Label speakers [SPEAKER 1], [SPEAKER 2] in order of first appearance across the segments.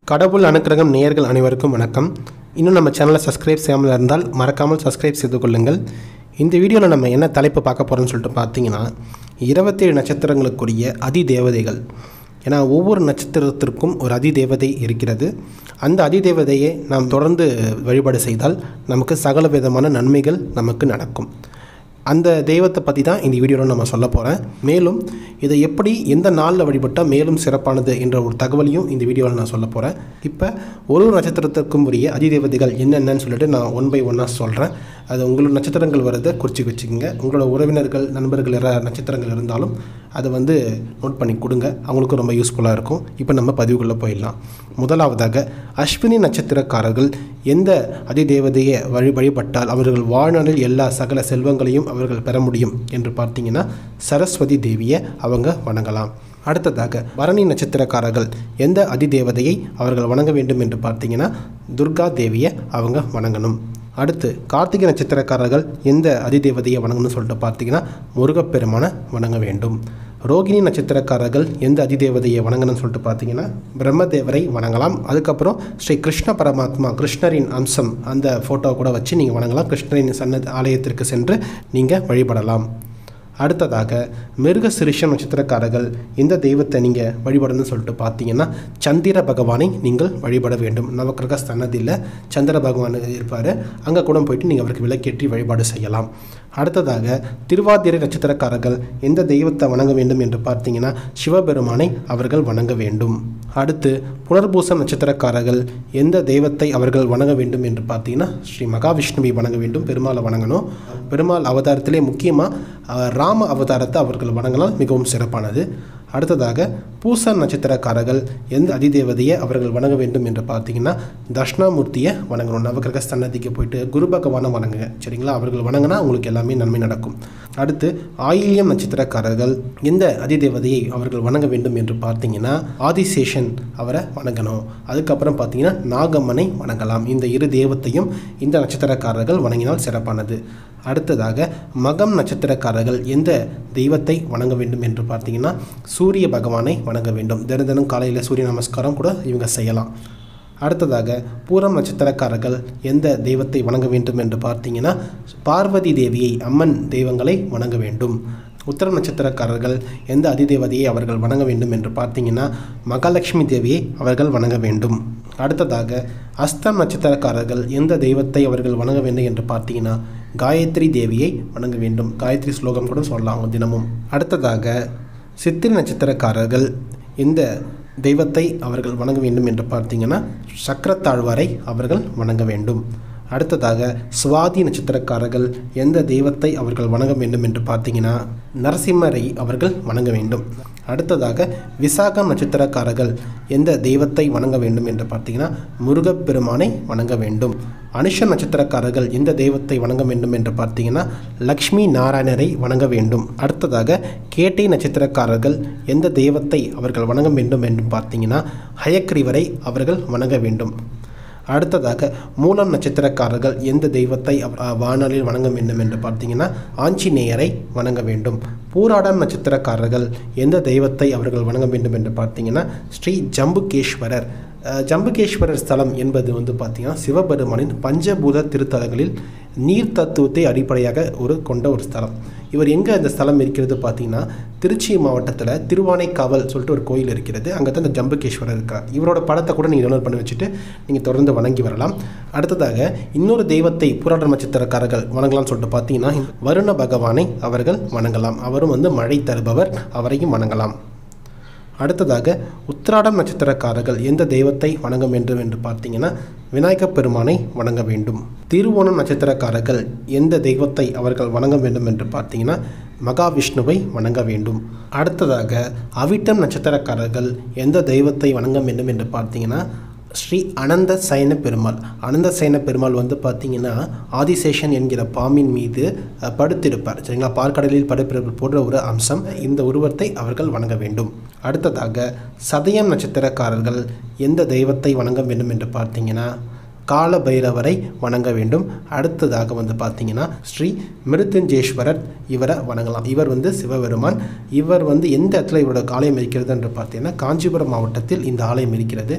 [SPEAKER 1] கடவுள் அனுக்கிரகம் நேயர்கள் அனைவருக்கும் வணக்கம் இன்னும் நம்ம சேனலை சப்ஸ்கிரைப் செய்யாமல் இருந்தால் மறக்காமல் சப்ஸ்கிரைப் செய்து கொள்ளுங்கள் இந்த வீடியோவில் நம்ம என்ன தலைப்பு பார்க்க போகிறோம்னு சொல்லிட்டு பார்த்தீங்கன்னா இருபத்தேழு நட்சத்திரங்களுக்குரிய அதி தேவதைகள் ஏன்னா ஒவ்வொரு நட்சத்திரத்திற்கும் ஒரு அதி தேவதை இருக்கிறது அந்த அதி தேவதையை நாம் தொடர்ந்து வழிபாடு செய்தால் நமக்கு சகல விதமான நன்மைகள் நமக்கு நடக்கும் அந்த தெய்வத்தை பற்றி தான் இந்த வீடியோவில் நம்ம சொல்ல போகிறேன் மேலும் இதை எப்படி எந்த நாளில் வழிபட்டால் மேலும் சிறப்பானது என்ற ஒரு தகவலையும் இந்த வீடியோவில் நான் சொல்ல போகிறேன் இப்போ ஒரு ஒரு நட்சத்திரத்திற்கும் உரிய அதிதேவதைகள் என்னென்னு சொல்லிட்டு நான் ஒன் பை ஒன்னாக சொல்கிறேன் அது உங்களோட நட்சத்திரங்கள் வரதை குறித்து வச்சுக்கோங்க உங்களோட உறவினர்கள் நண்பர்கள் யாராவது நட்சத்திரங்கள் இருந்தாலும் அதை வந்து நோட் பண்ணி கொடுங்க அவங்களுக்கும் ரொம்ப யூஸ்ஃபுல்லாக இருக்கும் இப்போ நம்ம பதிவுக்குள்ளே போயிடலாம் முதலாவதாக அஸ்வினி நட்சத்திரக்காரர்கள் எந்த அதிதேவதையை வழி வழிபட்டால் அவர்கள் வாழ்நாளில் எல்லா சகல செல்வங்களையும் அவர்கள் பெற முடியும் என்று பார்த்தீங்கன்னா சரஸ்வதி தேவியை அவங்க வணங்கலாம் அடுத்ததாக பரணி நட்சத்திரக்காரர்கள் எந்த அதிதேவதையை அவர்கள் வணங்க வேண்டும் என்று பார்த்தீங்கன்னா துர்கா தேவியை அவங்க வணங்கணும் அடுத்து கார்த்திகை நட்சத்திரக்காரர்கள் எந்த அதிதேவதையை வணங்கணும்னு சொல்லிட்டு பார்த்தீங்கன்னா முருகப்பெருமானை வணங்க வேண்டும் ரோகிணி நட்சத்திரக்காரர்கள் எந்த அதிதேவதையை வணங்கணும்னு சொல்லிட்டு பார்த்தீங்கன்னா பிரம்மதேவரை வணங்கலாம் அதுக்கப்புறம் ஸ்ரீ கிருஷ்ண பரமாத்மா கிருஷ்ணரின் அம்சம் அந்த ஃபோட்டோ கூட வச்சு நீங்கள் வணங்கலாம் கிருஷ்ணரின் சன்னதி ஆலயத்திற்கு சென்று நீங்கள் வழிபடலாம் அடுத்ததாக மிருக சிரிஷம் நட்சத்திரக்காரர்கள் இந்த தெய்வத்தை நீங்கள் வழிபடணும்னு சொல்லிட்டு பார்த்தீங்கன்னா சந்திர பகவானை நீங்கள் வழிபட வேண்டும் நவக்கிரக சன்னதியில் சந்திர பகவான் இருப்பார் அங்கே கூட போயிட்டு நீங்கள் அவருக்கு விளக்கேற்றி வழிபாடு செய்யலாம் அடுத்ததாக திருவாதிரை நட்சத்திரக்காரர்கள் எந்த தெய்வத்தை வணங்க வேண்டும் என்று பார்த்தீங்கன்னா சிவபெருமானை அவர்கள் வணங்க வேண்டும் அடுத்து புனர்பூசம் நட்சத்திரக்காரர்கள் எந்த தெய்வத்தை அவர்கள் வணங்க வேண்டும் என்று பார்த்தீங்கன்னா ஸ்ரீ மகாவிஷ்ணுவை வணங்க வேண்டும் பெருமாளை வணங்கணும் பெருமாள் அவதாரத்திலே முக்கியமாக ராம அவதாரத்தை அவர்கள் வணங்கலாம் மிகவும் சிறப்பானது அடுத்ததாக பூசன் நட்சத்திரக்காரர்கள் எந்த அதிதேவதையை அவர்கள் வணங்க வேண்டும் என்று பார்த்தீங்கன்னா தட்சிணாமூர்த்தியை வணங்கணும் நவகிரக சன்னதிக்கு போயிட்டு குரு பகவானை வணங்குங்க சரிங்களா அவர்கள் வணங்கினா உங்களுக்கு எல்லாமே நன்மை நடக்கும் அடுத்து ஆயில்யம் நட்சத்திரக்காரர்கள் எந்த அதிதேவதையை அவர்கள் வணங்க வேண்டும் என்று பார்த்தீங்கன்னா ஆதிசேஷன் அவரை வணங்கணும் அதுக்கப்புறம் பார்த்தீங்கன்னா நாகம்மனை வணங்கலாம் இந்த இரு தெய்வத்தையும் இந்த நட்சத்திரக்காரர்கள் வணங்கினால் சிறப்பானது அடுத்ததாக மகம் நட்சத்திரக்காரர்கள் எந்த தெய்வத்தை வணங்க வேண்டும் என்று பார்த்தீங்கன்னா சூரிய பகவானை வணங்க வேண்டும் தினம் தினம் காலையில் சூரிய நமஸ்காரம் கூட இவங்க செய்யலாம் அடுத்ததாக பூரம் நட்சத்திரக்காரர்கள் எந்த தெய்வத்தை வணங்க வேண்டும் என்று பார்த்தீங்கன்னா பார்வதி தேவியை அம்மன் தெய்வங்களை வணங்க வேண்டும் உத்தர நட்சத்திரக்காரர்கள் எந்த அதிதேவதையை அவர்கள் வணங்க வேண்டும் என்று பார்த்தீங்கன்னா மகாலட்சுமி தேவியை அவர்கள் வணங்க வேண்டும் அடுத்ததாக அஸ்தம் நட்சத்திரக்காரர்கள் எந்த தெய்வத்தை அவர்கள் வணங்க வேண்டும் என்று பார்த்தீங்கன்னா காயத்ரி தேவியை வணங்க வேண்டும் காயத்ரி ஸ்லோகம் கூட சொல்லலாம் அவங்க தினமும் அடுத்ததாக சித்திரை நட்சத்திரக்காரர்கள் இந்த தெய்வத்தை அவர்கள் வணங்க வேண்டும் என்று பார்த்தீங்கன்னா சக்கரத்தாழ்வாரை அவர்கள் வணங்க வேண்டும் அடுத்ததாக சுவாதி நட்சத்திரக்காரர்கள் எந்த தெய்வத்தை அவர்கள் வணங்க வேண்டும் என்று பார்த்தீங்கன்னா நரசிம்மரை அவர்கள் வணங்க வேண்டும் அடுத்ததாக விசாகம் நட்சத்திரக்காரர்கள் எந்த தெய்வத்தை வணங்க வேண்டும் என்று பார்த்தீங்கன்னா முருகப்பெருமானை வணங்க வேண்டும் அனுஷ நட்சத்திரக்காரர்கள் எந்த தெய்வத்தை வணங்க வேண்டும் என்று பார்த்தீங்கன்னா லக்ஷ்மி நாராயணரை வணங்க வேண்டும் அடுத்ததாக கேட்டை நட்சத்திரக்காரர்கள் எந்த தெய்வத்தை அவர்கள் வணங்க வேண்டும் என்று பார்த்தீங்கன்னா ஹயக்ரீவரை அவர்கள் வணங்க வேண்டும் அடுத்ததாக மூலம் நட்சத்திரக்காரர்கள் எந்த தெய்வத்தை வானலில் வணங்க வேண்டும் என்று பார்த்தீங்கன்னா ஆஞ்சநேயரை வணங்க வேண்டும் பூராடம் நட்சத்திரக்காரர்கள் எந்த தெய்வத்தை அவர்கள் வணங்க வேண்டும் என்று பார்த்தீங்கன்னா ஸ்ரீ ஜம்புகேஸ்வரர் ஜம்புகேஸ்வரர் ஸ்தலம் என்பது வந்து பார்த்திங்கன்னா சிவபெருமானின் பஞ்சபூத திருத்தலங்களில் நீர் தத்துவத்தை அடிப்படையாக ஒரு கொண்ட ஒரு ஸ்தலம் இவர் எங்கே அந்த ஸ்தலம் இருக்கிறது பார்த்தீங்கன்னா திருச்சி மாவட்டத்தில் திருவானைக்காவல் சொல்லிட்டு ஒரு கோயில் இருக்கிறது அங்கே தான் இந்த ஜம்புகேஸ்வரர் இருக்கார் இவரோட படத்தை கூட நீங்கள் டவுன்லோட் பண்ணி வச்சுட்டு நீங்கள் தொடர்ந்து வணங்கி வரலாம் அடுத்ததாக இன்னொரு தெய்வத்தை புராட நட்சத்திரக்காரர்கள் வணங்கலாம்னு சொல்லிட்டு பார்த்தீங்கன்னா வருண பகவானை அவர்கள் வணங்கலாம் அவரும் வந்து மழை தருபவர் அவரையும் வணங்கலாம் அடுத்ததாக உத்திராடம் நட்சத்திரக்காரர்கள் எந்த தெய்வத்தை வணங்க வேண்டும் என்று பார்த்தீங்கன்னா விநாயகப் பெருமானை வணங்க வேண்டும் திருவோணம் நட்சத்திரக்காரர்கள் எந்த தெய்வத்தை அவர்கள் வணங்க வேண்டும் என்று பார்த்தீங்கன்னா மகாவிஷ்ணுவை வணங்க வேண்டும் அடுத்ததாக அவிட்டம் நட்சத்திரக்காரர்கள் எந்த தெய்வத்தை வணங்க வேண்டும் என்று பார்த்தீங்கன்னா ஸ்ரீ அனந்த சயன பெருமாள் அனந்த சயன பெருமாள் வந்து பார்த்தீங்கன்னா ஆதிசேஷன் என்கிற பாம்பின் மீது படுத்திருப்பார் சரிங்களா பார்க்கடலில் படுப்பிறப்பு போன்ற ஒரு அம்சம் இந்த உருவத்தை அவர்கள் வணங்க வேண்டும் அடுத்ததாக சதயம் நட்சத்திரக்காரர்கள் எந்த தெய்வத்தை வணங்க வேண்டும் என்று பார்த்தீங்கன்னா கால பைரவரை வணங்க வேண்டும் அடுத்ததாக வந்து பார்த்தீங்கன்னா ஸ்ரீ மிருத்யுஞ்சேஸ்வரர் இவரை வணங்கலாம் இவர் வந்து சிவபெருமான் இவர் வந்து எந்த இடத்துல இவரோட ஆலயம் இருக்கிறது என்று பார்த்தீங்கன்னா காஞ்சிபுரம் மாவட்டத்தில் இந்த ஆலயம் இருக்கிறது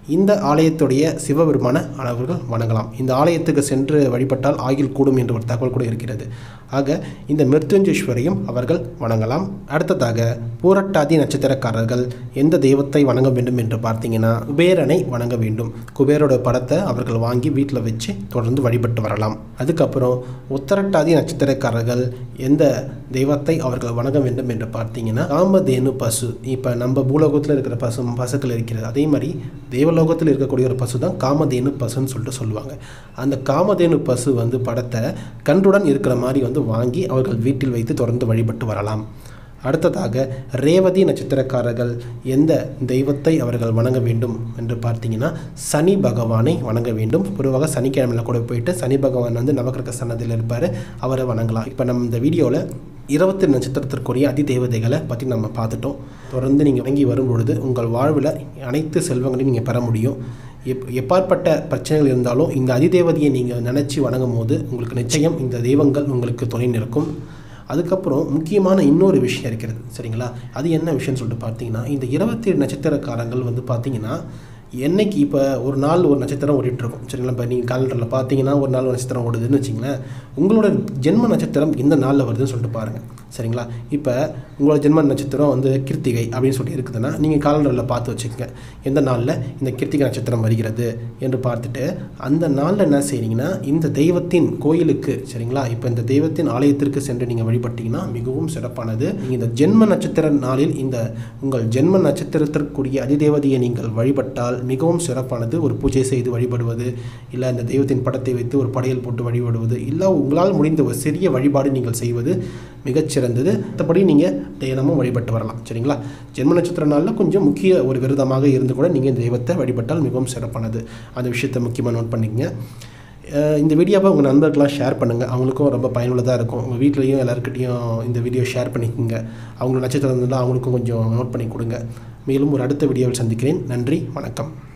[SPEAKER 1] இந்த ஆலயத்துடைய சிவபெருமான அவர்கள் வணங்கலாம் இந்த ஆலயத்துக்கு சென்று வழிபட்டால் ஆயுள் கூடும் என்ற ஒரு தகவல் கூட இருக்கிறது ஆக இந்த மிருத்யுஞ்சேஸ்வரையும் அவர்கள் வணங்கலாம் அடுத்ததாக பூரட்டாதி நட்சத்திரக்காரர்கள் எந்த தெய்வத்தை வணங்க வேண்டும் என்று பார்த்தீங்கன்னா குபேரனை வணங்க வேண்டும் குபேரோட படத்தை அவர்கள் வாங்கி வீட்டில் வச்சு தொடர்ந்து வழிபட்டு வரலாம் அதுக்கப்புறம் உத்தரட்டாதி நட்சத்திரக்காரர்கள் எந்த தெய்வத்தை அவர்கள் வணங்க வேண்டும் என்று பார்த்தீங்கன்னா காமதேனு பசு இப்போ நம்ம பூலோகத்தில் இருக்கிற பசு பசுக்கள் இருக்கிறது அதே மாதிரி தேவலோகத்தில் இருக்கக்கூடிய ஒரு பசு தான் காமதேனு பசுன்னு சொல்லிட்டு சொல்லுவாங்க அந்த காமதேனு பசு வந்து படத்தை கன்றுடன் இருக்கிற மாதிரி வந்து வாங்கி அவர்கள் வீட்டில் வைத்து தொடர்ந்து வழிபட்டு வரலாம் அடுத்ததாக ரேவதி நட்சத்திரக்காரர்கள் எந்த தெய்வத்தை அவர்கள் வணங்க வேண்டும் என்று பார்த்தீங்கன்னா சனி பகவானை வணங்க வேண்டும் பொதுவாக சனிக்கிழமையில் கூட போயிட்டு சனி பகவான் வந்து நவகிரக சன்னதியில் இருப்பார் அவரை வணங்கலாம் இப்போ நம்ம இந்த வீடியோவில் இருபத்தி நட்சத்திரத்திற்குரிய அதி தேவதைகளை பற்றி நம்ம பார்த்துட்டோம் தொடர்ந்து நீங்கள் வணங்கி வரும்பொழுது உங்கள் வாழ்வில் அனைத்து செல்வங்களையும் நீங்கள் பெற முடியும் எப் எப்பாற்பட்ட பிரச்சனைகள் இருந்தாலும் இந்த அதிதேவதையை நீங்கள் நினச்சி வணங்கும் போது உங்களுக்கு நிச்சயம் இந்த தெய்வங்கள் உங்களுக்கு துணை நிற்கும் அதுக்கப்புறம் முக்கியமான இன்னொரு விஷயம் இருக்கிறது சரிங்களா அது என்ன விஷயம்னு சொல்லிட்டு பார்த்தீங்கன்னா இந்த இருபத்தி ஏழு நட்சத்திரக்காரங்கள் வந்து பார்த்தீங்கன்னா என்னைக்கு இப்போ ஒரு நாள் ஒரு நட்சத்திரம் ஓடிட்டுருக்கும் சரிங்களா இப்போ நீங்கள் காலண்டரில் பார்த்தீங்கன்னா ஒரு நாள் ஒரு நட்சத்திரம் ஓடுதுன்னு வச்சிங்களேன் உங்களோட ஜென்ம நட்சத்திரம் எந்த நாளில் வருதுன்னு சொல்லிட்டு பாருங்கள் சரிங்களா இப்போ உங்களோட ஜென்ம நட்சத்திரம் வந்து கிருத்திகை அப்படின்னு சொல்லி இருக்குதுன்னா நீங்கள் காலண்டரில் பார்த்து வச்சுக்கோங்க எந்த நாளில் இந்த கிருத்திகை நட்சத்திரம் வருகிறது என்று பார்த்துட்டு அந்த நாளில் என்ன செய்றீங்கன்னா இந்த தெய்வத்தின் கோயிலுக்கு சரிங்களா இப்போ இந்த தெய்வத்தின் ஆலயத்திற்கு சென்று நீங்கள் வழிபட்டீங்கன்னா மிகவும் சிறப்பானது நீங்கள் இந்த ஜென்ம நட்சத்திர நாளில் இந்த உங்கள் ஜென்ம நட்சத்திரத்திற்குரிய அதிதேவதையை நீங்கள் வழிபட்டால் மிகவும் சிறப்பானது ஒரு பூஜை செய்து வழிபடுவது இல்லை இந்த தெய்வத்தின் படத்தை வைத்து ஒரு படையல் போட்டு வழிபடுவது இல்லை உங்களால் முடிந்த ஒரு சிறிய வழிபாடு நீங்கள் செய்வது மிகச்சிறந்தது மற்றபடி நீங்கள் தினமும் வழிபட்டு வரலாம் சரிங்களா ஜென்ம நட்சத்திர நாளில் கொஞ்சம் முக்கிய ஒரு விரதமாக இருந்து கூட நீங்கள் இந்த தெய்வத்தை வழிபட்டால் மிகவும் சிறப்பானது அந்த விஷயத்தை முக்கியமாக நோட் பண்ணிக்கங்க அஹ் இந்த வீடியோவை உங்கள் நண்பர்களாம் ஷேர் பண்ணுங்கள் அவங்களுக்கும் ரொம்ப பயனுள்ளதாக இருக்கும் உங்கள் வீட்லேயும் எல்லாருக்கிட்டையும் இந்த வீடியோ ஷேர் பண்ணிக்கோங்க அவங்க நட்சத்திரம் இருந்தால் அவங்களுக்கும் கொஞ்சம் நோட் பண்ணி கொடுங்க மேலும் ஒரு அடுத்த வீடியோவில் சந்திக்கிறேன் நன்றி வணக்கம்